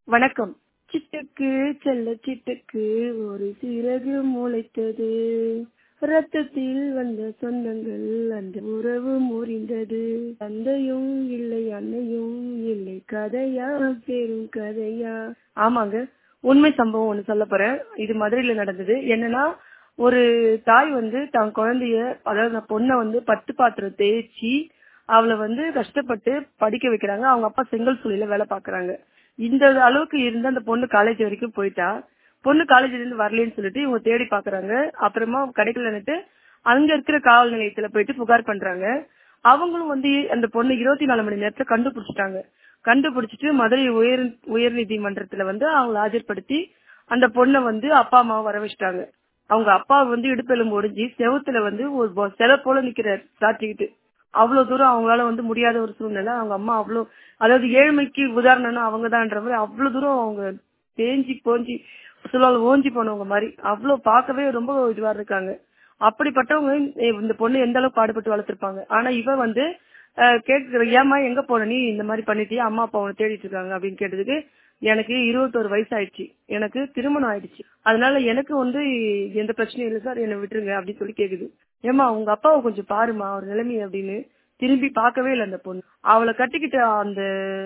வணக்கம் சிட்டுக்கு செல்ல சிட்டுக்கு ஒரு சிறகு முளைத்தது ரத்தத்தில் வந்த சொந்தங்கள் அந்த உறவு முறிந்தது தந்தையும் இல்லை அன்னையும் இல்லை கதையா பெரும் கதையா ஆமாங்க உண்மை சம்பவம் ஒண்ணு சொல்ல போறேன் இது மதுரையில நடந்தது என்னன்னா ஒரு தாய் வந்து தன் குழந்தைய அதாவது அந்த பொண்ணை வந்து பத்து பாத்திரம் தேய்ச்சி அவளை வந்து கஷ்டப்பட்டு படிக்க வைக்கிறாங்க அவங்க அப்பா செங்கல் சூளையில வேலை பாக்குறாங்க இந்த அளவுக்கு இருந்த அந்த பொண்ணு காலேஜ் வரைக்கும் போயிட்டா பொண்ணு காலேஜ்ல இருந்து வரலன்னு சொல்லிட்டு இவங்க தேடி பாக்குறாங்க அப்புறமா கிடைக்கலன்னுட்டு அங்க இருக்கிற காவல் நிலையத்துல போயிட்டு புகார் பண்றாங்க அவங்களும் வந்து அந்த பொண்ணு இருபத்தி நாலு மணி நேரத்துல கண்டுபிடிச்சிட்டாங்க கண்டுபிடிச்சிட்டு மதுரை உயர் உயர் நீதிமன்றத்துல வந்து அவங்களை ஆஜர்படுத்தி அந்த பொண்ணை வந்து அப்பா அம்மாவை வர வச்சுட்டாங்க அவங்க அப்பா வந்து இடுப்பெலும்பு ஒடிஞ்சு செவத்துல வந்து ஒரு பொ- சிலை போல நிக்கிறார் சாத்திக்கிட்டு அவ்வளவு தூரம் அவங்களால வந்து முடியாத ஒரு சூழ்நிலை அவங்க அம்மா அவ்வளவு அதாவது ஏழ்மைக்கு உதாரணம்னா அவங்கதான்ற மாதிரி அவ்வளவு தூரம் அவங்க தேஞ்சி போஞ்சி சொல்லுவாங்க ஓஞ்சி போனவங்க மாதிரி அவ்வளவு பார்க்கவே ரொம்ப இதுவா இருக்காங்க அப்படிப்பட்டவங்க இந்த பொண்ணு எந்த அளவுக்கு பாடுபட்டு வளர்த்திருப்பாங்க ஆனா இவ வந்து அஹ், கேட்கிற ஏமா எங்க போன நீ இந்த மாதிரி பண்ணிட்டியா அம்மா அப்பா உன்னை தேடிட்டு இருக்காங்க அப்படின்னு கேட்டதுக்கு எனக்கு இருபத்தோரு வயசு ஆயிடுச்சு எனக்கு திருமணம் ஆயிடுச்சு அதனால எனக்கு வந்து எந்த பிரச்சனையும் இல்லை சார் என்னை விட்டுருங்க அப்படின்னு சொல்லி கேக்குது ஏமா உங்க அப்பாவை கொஞ்சம் பாருமா அவர் நிலைமை அப்படின்னு திரும்பி பார்க்கவே இல்லை அந்த பொண்ணு அவளை கட்டிக்கிட்ட அந்த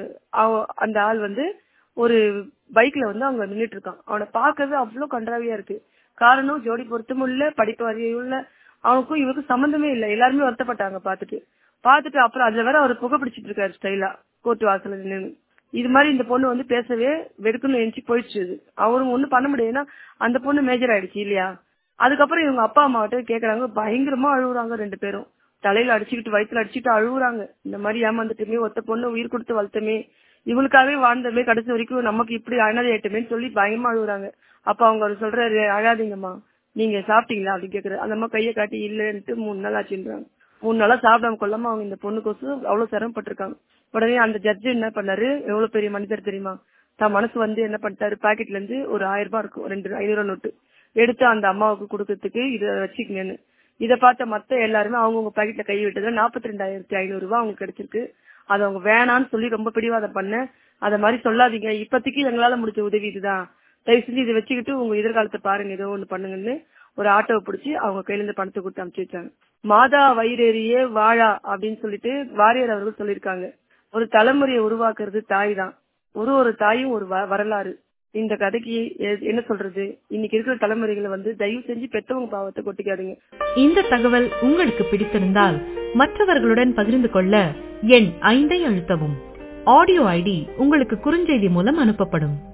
அவ- அந்த ஆள் வந்து ஒரு பைக்ல வந்து அவங்க நின்னுட்டு இருக்கான் அவனை பார்க்கவே அவ்வளவு கன்றாவியா இருக்கு காரணம் ஜோடி பொருத்தமும் இல்ல படிப்பு அறிவும் இல்ல அவனுக்கும் இவருக்கும் சம்பந்தமே இல்ல எல்லாருமே வருத்தப்பட்டாங்க பார்த்துட்டு பார்த்துட்டு அப்புறம் அதுல வேற அவர் புகை பிடிச்சிட்டு இருக்காரு ஸ்டைலா கோர்ட் வாசல்ல நின்னு இது மாதிரி இந்த பொண்ணு வந்து பேசவே வெடுக்குன்னு எழுச்சி போயிடுச்சு இது. அவரும் ஒண்ணும் பண்ண முடியாதுன்னா அந்த பொண்ணு மேஜர் ஆயிடுச்சு இல்லையா அதுக்கப்புறம் இவங்க அப்பா அம்மாவிட்ட கேக்குறாங்க பயங்கரமா அழுகுறாங்க ரெண்டு பேரும் தலையில அடிச்சுக்கிட்டு வயித்துல அடிச்சுட்டு அழுகுறாங்க இந்த மாதிரி ஏமாந்துட்டுமே ஒத்த பொண்ணு உயிர் கொடுத்து வளர்த்தமே இவளுக்காகவே வாழ்ந்தமே கடைசி வரைக்கும் நமக்கு இப்படி அனாதை ஆயிட்டமேன்னு சொல்லி பயங்கரமா அழுகுறாங்க அப்ப அவங்க அவர் சொல்றாரு அழாதீங்கம்மா நீங்க சாப்பிட்டீங்களா அப்படின்னு கேக்குறாரு அந்த அம்மா கையை காட்டி இல்லன்ட்டு மூணு நாள் ஆச்சுன்றாங்க மூணு நாளா சாப்பிடாம கொள்ளாம அவங்க இந்த பொண்ணுக்கோசம் அவ்வளவு சிரமப்பட்டிருக்காங்க உடனே அந்த ஜட்ஜ் என்ன பண்ணாரு எவ்வளவு பெரிய மனிதர் தெரியுமா தான் மனசு வந்து என்ன பண்ணிட்டாரு பாக்கெட்ல இருந்து ஒரு ஆயிரம் ரூபாய் இருக்கும் ரெண்டு ஐநூறு ரூபாய் நோட்டு எடுத்து அந்த அம்மாவுக்கு கொடுக்கறதுக்கு இத வச்சுக்கங்கன்னு இத பார்த்த மத்த எல்லாருமே அவங்கவுங்க பாக்கெட்ல கை விட்டதுல நாற்பத்தி ரெண்டாயிரத்தி ஐநூறு ரூபாய் அவங்களுக்கு கிடைச்சிருக்கு அது அவங்க வேணான்னு சொல்லி ரொம்ப பிடிவாதம் பண்ண அத மாதிரி சொல்லாதீங்க இப்போதைக்கு எங்களால முடிஞ்ச உதவி இதுதான் தயவு செஞ்சு இதை வச்சுக்கிட்டு உங்க எதிர்காலத்தை பாருங்க ஏதோ ஒண்ணு பண்ணுங்கன்னு ஒரு ஆட்டோவை பிடிச்சி அவங்க கையில இருந்து பணத்தை கொடுத்து அனுப்பிச்சு வச்சாங்க மாதா வயிறேறியே வாழா அப்படின்னு சொல்லிட்டு வாரியர் அவர்கள் சொல்லியிருக்காங்க ஒரு தலைமுறையை உருவாக்குறது தாய் தான் ஒரு ஒரு தாயும் ஒரு வ- வரலாறு இந்த கதைக்கு எ- என்ன சொல்றது இன்னைக்கு இருக்கிற தலைமுறைகளை வந்து தயவு செஞ்சு பெத்தவங்க பாவத்தை கொட்டிக்காதீங்க இந்த தகவல் உங்களுக்கு பிடித்திருந்தால் மற்றவர்களுடன் பகிர்ந்து கொள்ள எண் ஐந்தை அழுத்தவும் ஆடியோ ஐடி உங்களுக்கு குறுஞ்செய்தி மூலம் அனுப்பப்படும்